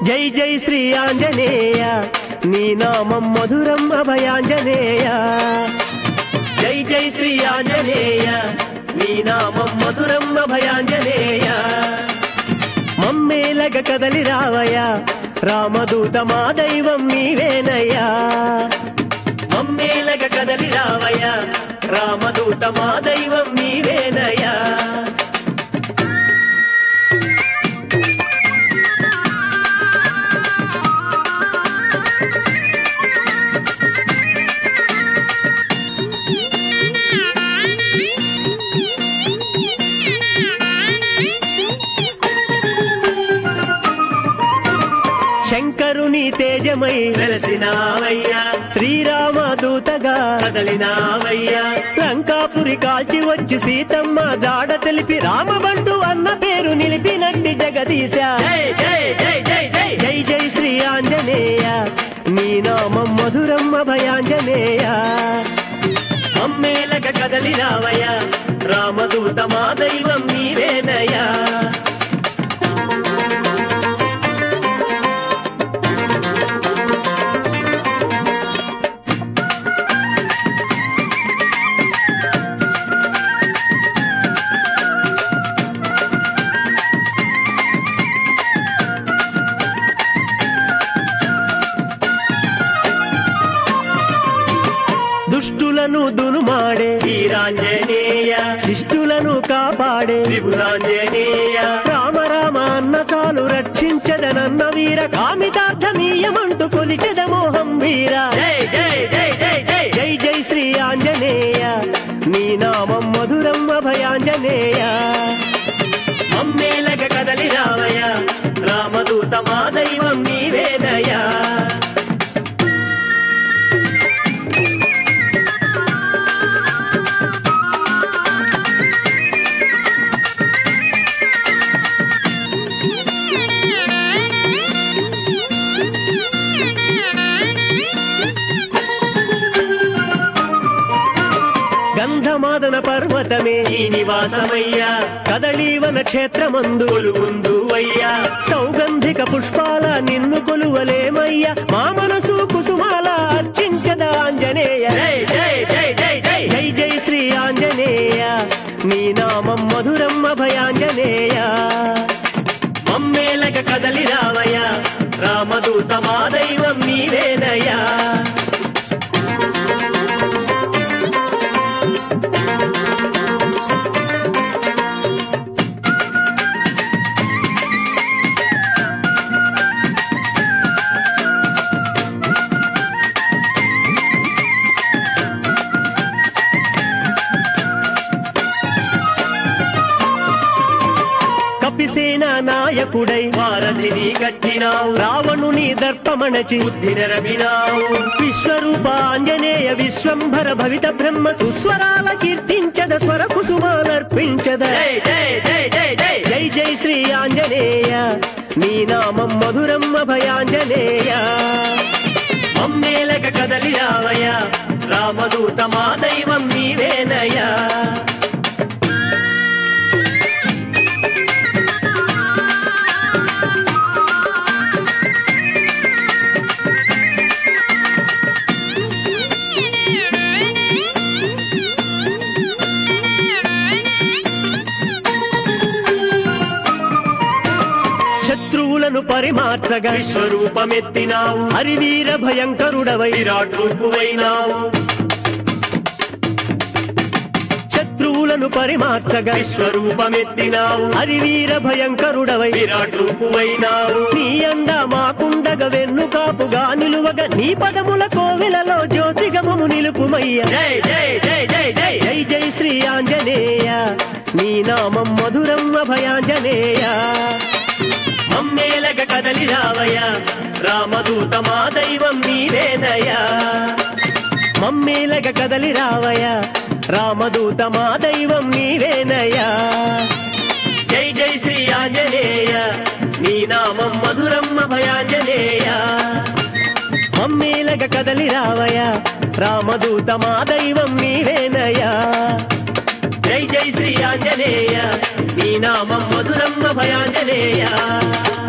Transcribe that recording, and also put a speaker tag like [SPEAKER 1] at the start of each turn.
[SPEAKER 1] జై జై శ్రీ ఆంజనేయ నీ నామం మధురం అభయాంజనేయ జై జై శ్రీ ఆంజనేయ నీ నామం మధురం అభయాంజనేయ మమ్మేలగ కదలి రావయ రామదూత మా దైవం నీవేనయ్యా మమ్మేలగ కదలి రావయ రామదూత మా దైవం నీవేనయ్యా శంకరుని తేజమై వెలసినావయ్యా శ్రీరామ దూతగా కదలినావయ్యా లంకాపురి కాల్చి వచ్చి సీతమ్మ జాడ తెలిపి రామబంటు అన్న పేరు నిలిపినట్టి జగదీశ జై జై జై జై జై జై జై శ్రీ ఆంజనేయ నీ నామం మధురం అభయాంజనేయ అమ్మేలక కదలినావయ్యా రామదూత మా దైవం నీవేనయ్యా దుష్టులను దునుమాడే వీరాంజనేయ శిష్టులను కాపాడే విభురాంజనేయ రామ రామ అన్న చాలు రక్షించదనన్న వీర కామితార్థమీయమంటూ కొలిచెద మోహం వీర జై జై జై జై జై జై జై శ్రీ ఆంజనేయ నీ నామం మధురం అభయాంజనేయ అమ్మేలగ కదలి రావయ రామదూత మా దైవం నీవేనయా గంధమాదన పర్వతమే ఈ నివాసమయ్యా కదళీవన క్షేత్రమందు కొలువుందు అయ్యా సౌగంధిక పుష్పాల నిన్ను కొలువలేమయ్యా మా మనసు కుసుమాల అర్చించద ఆంజనేయ జై జై జై జై జై జై జై శ్రీ ఆంజనేయ నీ నామం మధురం అభయాంజనేయ మమ్మేలక కదలి రావయ్య రామదూత మా దైవం నీవేనయ్యా కపిసేన నాయకుడై వారధిని కట్టినావు రావణుని దర్పమణచి బుద్ధి నెరపినావు విశ్వరూప ఆంజనేయ విశ్వంభర భవిత బ్రహ్మ సుస్వరాల కీర్తించద స్వర కుసుమాలర్పించద జై జై జై జై జై జై జై శ్రీ ఆంజనేయ నీ నామం మధురం అభయాంజనేయ అమ్మేలక కదలి రావయ రామదూత మా దైవం నీవేనయ్యా శత్రువులను పరిమార్చగా విశ్వరూపమెత్తినావు హరివీర భయంకరుడవై విరాట్ రూపువైనావు శత్రువులను పరిమార్చగా విశ్వరూపమెత్తినావు హరివీర భయంకరుడవై విరాట్ రూపువైనావు నీ అండ మాకుండగ వెన్ను కాపుగా నిలువగా నీ పదముల కోవెలలో జ్యోతిగమము నిలుపుమయ్య జై జై జై జై జై జై జై శ్రీ ఆంజనేయ నీ నామం మధురం అభయాంజనేయ అమ్మేలగ కదలి రావయ రామదూత మా దైవం నీవేనయా మమ్మేలగ కదలి రావయ రామదూత మా దైవం నీవేనయా జై జై శ్రీ ఆంజనేయ నీ నామం మధురం అభయాంజనేయ మమ్మేలగ కదలి రావయ రామదూత మా దైవం నీవేనయా జై జై శ్రీ ఆంజనేయ నీ నామం మధురం భయాంజనేయ